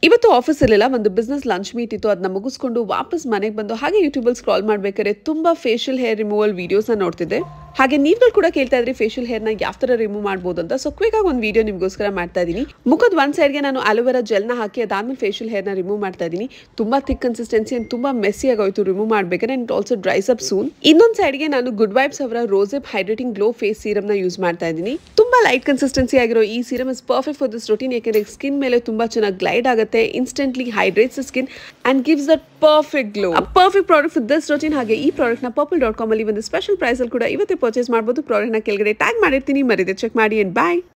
ಇವತ್ತು ಆಫೀಸ್ ಇರಲಿಲ್ಲ ಒಂದು ಬಿಸ್ನೆಸ್ ಲಂಚ್ ಮೀಟ್ ಇತ್ತು ಅದನ್ನ ಮುಗಿಸ್ಕೊಂಡು ವಾಪಸ್ ಮನೆಗೆ ಬಂದು ಹಾಗೆ ಯೂಟ್ಯೂಬಲ್ಲಿ ಸ್ಕ್ರಾಲ್ ಮಾಡ್ಬೇಕಾದ್ರೆ ತುಂಬಾ ಫೇಶಿಯಲ್ ಹೇರ್ ರಿಮೂವಲ್ ವಿಡಿಯೋಸ್ನ ನೋಡ್ತಿದ್ದೆ ಹಾಗೆ ನೀವುಗಳು ಕೂಡ ಕೇಳ್ತಾ ಇದ್ರಿ ಫೇಶಿಯಲ್ ಹೇರ್ನ ಯಾವ ಥರ ರಿಮೂವ್ ಮಾಡ್ಬೋದು ಅಂತ ಸೊ ಕ್ವಿಕ್ ಆಗಿ ಒಂದು ವಿಡಿಯೋ ನಿಮಗೋಸ್ಕರ ಮಾಡ್ತಾ ಇದ್ದೀನಿ ಮುಖದ ಒನ್ ಸೈಡ್ಗೆ ನಾನು ಅಲೋವೆರಾ ಜೆಲ್ನ ಹಾಕಿ ಅದಾದ್ಮೇಲೆ ಫೇಶಿಯಲ್ ಹೇರ್ನ ರಿಮೂವ್ ಮಾಡ್ತಾ ಇದ್ದೀನಿ ತುಂಬಾ ಥಿಕ್ ಕನ್ಸಿಸ್ಟೆನ್ಸಿ ಅಂಡ್ ತುಂಬಾ ಮೆಸ್ಸಿ ಆಗೋಯ್ತು ರಿಮೂವ್ ಮಾಡ್ಬೇಕಾದ್ರೆ and also dries up soon ಇನ್ನೊಂದು ಸೈಡ್ಗೆ ನಾನು ಗುಡ್ ವೈಬ್ಸ್ ಅವರ ರೋಸೆಪ್ ಹೈಡ್ರೇಟಿಂಗ್ ಗ್ಲೋ ಫೇಸ್ ಸೀರಮ್ನ ಯೂಸ್ ಮಾಡ್ತಾ ಇದ್ದೀನಿ ತುಂಬಾ ಲೈಟ್ ಕನ್ಸಿಸ್ಟೆನ್ಸಿ ಆಗಿರೋ ಈ serum is perfect for this routine ಯಾಕೆಂದ್ರೆ ಸ್ಕಿನ್ ಮೇಲೆ ತುಂಬಾ ಚೆನ್ನಾಗಿ ಗ್ಲೈಡ್ ಆಗುತ್ತೆ instantly hydrates skin and gives that perfect glow perfect product for this routine ಹಾಗೆ ಈ ಪ್ರಾಡಕ್ಟ್ ನ ಪರ್ಪಲ್ ಡಾಟ್ ಕಾಮ್ ಅಲ್ಲಿ ಒಂದು ಸ್ಪೆಷಲ್ ಪ್ರೈಸ್ ಅಲ್ಲಿ ಕೂಡ ಇವತ್ತೇ ಪರ್ಚೇಸ್ ಮಾಡಬಹುದು ಪ್ರಾಡಕ್ಟ್ ನ ಕೆಳಗಡೆ ಟ್ಯಾಗ್ ಮಾಡಿರ್ತೀನಿ ಮರಿದೆ ಚೆಕ್ ಮಾಡಿ ಅಂಡ್ ಬಾಯ್